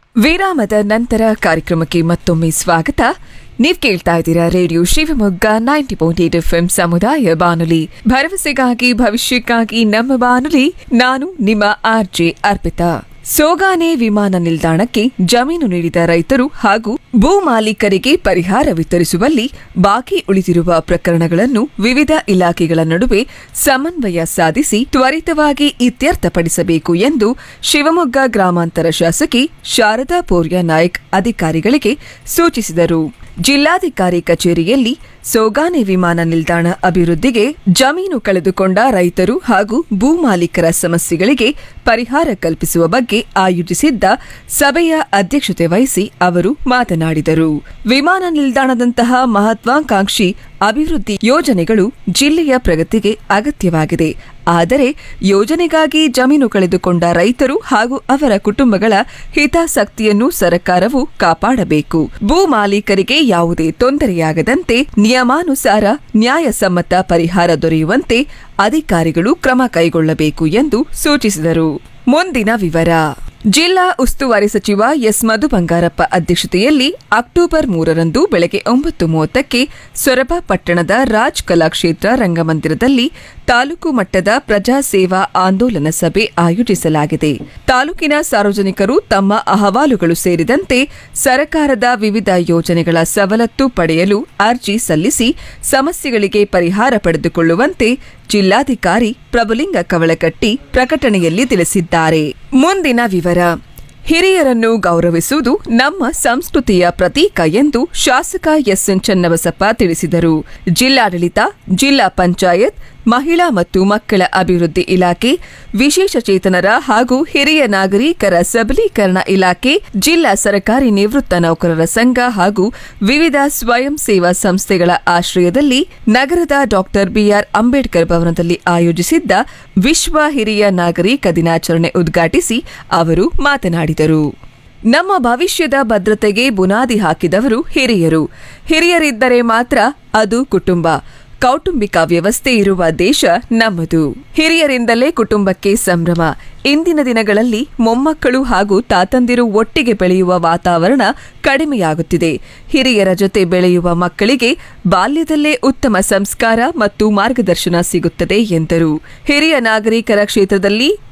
ವಿರಾಮದ ನಂತರ ಕಾರ್ಯಕ್ರಮಕ್ಕೆ ಮತ್ತೊಮ್ಮೆ ಸ್ವಾಗತ ನೀವ್ ಕೇಳ್ತಾ ಇದ್ದೀರಾ radio Shivamogga ninety point eight F ಸಮುದಾಯ ಬಾನುಲಿ ಭರವಸೆಗಾಗಿ ಭವಿಷ್ಯಕ್ಕಾಗಿ ನಮ್ಮ ಬಾನುಲಿ ನಾನು ನಿಮ್ಮ ಆರ್ಜೆ ಅರ್ಪಿತಾ ಸೋಗಾನೆ ವಿಮಾನ ನಿಲ್ದಾಣಕ್ಕೆ ಜಮೀನು ನೀಡಿದ ರೈತರು ಹಾಗೂ ಭೂ ಮಾಲೀಕರಿಗೆ ಪರಿಹಾರ ವಿತರಿಸುವಲ್ಲಿ ಬಾಕಿ ಉಳಿದಿರುವ ಪ್ರಕರಣಗಳನ್ನು ವಿವಿಧ ಇಲಾಖೆಗಳ ನಡುವೆ ಸಮನ್ವಯ ಸಾಧಿಸಿ ತ್ವರಿತವಾಗಿ ಇತ್ಯರ್ಥಪಡಿಸಬೇಕು ಎಂದು ಶಿವಮೊಗ್ಗ ಗ್ರಾಮಾಂತರ ಶಾಸಕಿ ಶಾರದಾ ಪೂರ್ಯ ನಾಯಕ್ ಅಧಿಕಾರಿಗಳಿಗೆ ಸೂಚಿಸಿದರು ಜಿಲ್ಲಾಧಿಕಾರಿ ಕಚೇರಿಯಲ್ಲಿ ಸೋಗಾನೆ ವಿಮಾನ ನಿಲ್ದಾಣ ಅಭಿವೃದ್ಧಿಗೆ ಜಮೀನು ಕಳೆದುಕೊಂಡ ರೈತರು ಹಾಗೂ ಭೂ ಮಾಲೀಕರ ಸಮಸ್ಯೆಗಳಿಗೆ ಪರಿಹಾರ ಕಲ್ಪಿಸುವ ಬಗ್ಗೆ ಆಯೋಜಿಸಿದ್ದ ಸಭೆಯ ಅಧ್ಯಕ್ಷತೆ ವಹಿಸಿ ಅವರು ಮಾತನಾಡಿದರು ವಿಮಾನ ನಿಲ್ದಾಣದಂತಹ ಮಹತ್ವಾಕಾಂಕ್ಷಿ ಅಭಿವೃದ್ಧಿ ಯೋಜನೆಗಳು ಜಿಲ್ಲೆಯ ಪ್ರಗತಿಗೆ ಅಗತ್ಯವಾಗಿದೆ ಆದರೆ ಯೋಜನೆಗಾಗಿ ಜಮೀನು ಕಳೆದುಕೊಂಡ ರೈತರು ಹಾಗೂ ಅವರ ಕುಟುಂಬಗಳ ಹಿತಾಸಕ್ತಿಯನ್ನು ಸರ್ಕಾರವು ಕಾಪಾಡಬೇಕು ಭೂ ಮಾಲೀಕರಿಗೆ ಯಾವುದೇ ತೊಂದರೆಯಾಗದಂತೆ ನಿಯಮಾನುಸಾರ ನ್ಯಾಯಸಮ್ಮತ ಪರಿಹಾರ ದೊರೆಯುವಂತೆ ಅಧಿಕಾರಿಗಳು ಕ್ರಮ ಕೈಗೊಳ್ಳಬೇಕು ಎಂದು ಸೂಚಿಸಿದರು ಮುಂದಿನ ವಿವರ ಜಿಲ್ಲಾ ಉಸ್ತುವಾರಿ ಸಚಿವ ಎಸ್ ಮಧು ಬಂಗಾರಪ್ಪ ಅಧ್ಯಕ್ಷತೆಯಲ್ಲಿ ಅಕ್ಟೋಬರ್ ಮೂರರಂದು ಬೆಳಗ್ಗೆ ಒಂಬತ್ತು ಮೂವತ್ತಕ್ಕೆ ಸೊರಬ ಪಟ್ಟಣದ ರಾಜ್ ಕಲಾಕ್ಷೇತ್ರ ರಂಗಮಂದಿರದಲ್ಲಿ ತಾಲೂಕು ಮಟ್ಟದ ಪ್ರಜಾ ಸೇವಾ ಆಂದೋಲನ ಸಭೆ ಆಯೋಜಿಸಲಾಗಿದೆ ತಾಲೂಕಿನ ಸಾರ್ವಜನಿಕರು ತಮ್ಮ ಅಹವಾಲುಗಳು ಸೇರಿದಂತೆ ಸರ್ಕಾರದ ವಿವಿಧ ಯೋಜನೆಗಳ ಸವಲತ್ತು ಪಡೆಯಲು ಅರ್ಜಿ ಸಲ್ಲಿಸಿ ಸಮಸ್ಯೆಗಳಿಗೆ ಪರಿಹಾರ ಪಡೆದುಕೊಳ್ಳುವಂತೆ ಜಿಲ್ಲಾಧಿಕಾರಿ ಪ್ರಭುಲಿಂಗ ಕವಳಕಟ್ಟಿ ಪ್ರಕಟಣೆಯಲ್ಲಿ ತಿಳಿಸಿದ್ದಾರೆ ಮುಂದಿನ ವಿವರ ಹಿರಿಯರನ್ನು ಗೌರವಿಸುವುದು ನಮ್ಮ ಸಂಸ್ಕೃತಿಯ ಪ್ರತೀಕ ಎಂದು ಶಾಸಕ ಎಸ್ಎನ್ ಚನ್ನಬಸಪ್ಪ ತಿಳಿಸಿದರು ಜಿಲ್ಲಾಡಳಿತ ಜಿಲ್ಲಾ ಪಂಚಾಯತ್ ಮಹಿಳಾ ಮತ್ತು ಮಕ್ಕಳ ಅಭಿವೃದ್ಧಿ ಇಲಾಖೆ ವಿಶೇಷಚೇತನರ ಹಾಗೂ ಹಿರಿಯ ನಾಗರಿಕರ ಸಬಲೀಕರಣ ಇಲಾಖೆ ಜಿಲ್ಲಾ ಸರ್ಕಾರಿ ನಿವೃತ್ತ ನೌಕರರ ಸಂಘ ಹಾಗೂ ವಿವಿಧ ಸ್ವಯಂ ಸೇವಾ ಸಂಸ್ಥೆಗಳ ಆಶ್ರಯದಲ್ಲಿ ನಗರದ ಡಾಕ್ಟರ್ ಬಿಆರ್ ಅಂಬೇಡ್ಕರ್ ಭವನದಲ್ಲಿ ಆಯೋಜಿಸಿದ್ದ ವಿಶ್ವ ಹಿರಿಯ ನಾಗರಿಕ ದಿನಾಚರಣೆ ಉದ್ಘಾಟಿಸಿ ಅವರು ಮಾತನಾಡಿದರು ನಮ್ಮ ಭವಿಷ್ಯದ ಭದ್ರತೆಗೆ ಬುನಾದಿ ಹಾಕಿದವರು ಹಿರಿಯರು ಹಿರಿಯರಿದ್ದರೆ ಮಾತ್ರ ಅದು ಕುಟುಂಬ ಕೌಟುಂಬಿಕ ವ್ಯವಸ್ಥೆ ಇರುವ ದೇಶ ನಮ್ಮದು ಹಿರಿಯರಿಂದಲೇ ಕುಟುಂಬಕ್ಕೆ ಸಂಭ್ರಮ ಇಂದಿನ ದಿನಗಳಲ್ಲಿ ಮೊಮ್ಮಕ್ಕಳು ಹಾಗೂ ತಾತಂದಿರು ಒಟ್ಟಿಗೆ ಬೆಳೆಯುವ ವಾತಾವರಣ ಕಡಿಮೆಯಾಗುತ್ತಿದೆ ಹಿರಿಯರ ಜೊತೆ ಬೆಳೆಯುವ ಮಕ್ಕಳಿಗೆ ಬಾಲ್ಯದಲ್ಲೇ ಉತ್ತಮ ಸಂಸ್ಕಾರ ಮತ್ತು ಮಾರ್ಗದರ್ಶನ ಸಿಗುತ್ತದೆ ಎಂದರು ಹಿರಿಯ ನಾಗರಿಕರ ಕ್ಷೇತ್ರದಲ್ಲಿ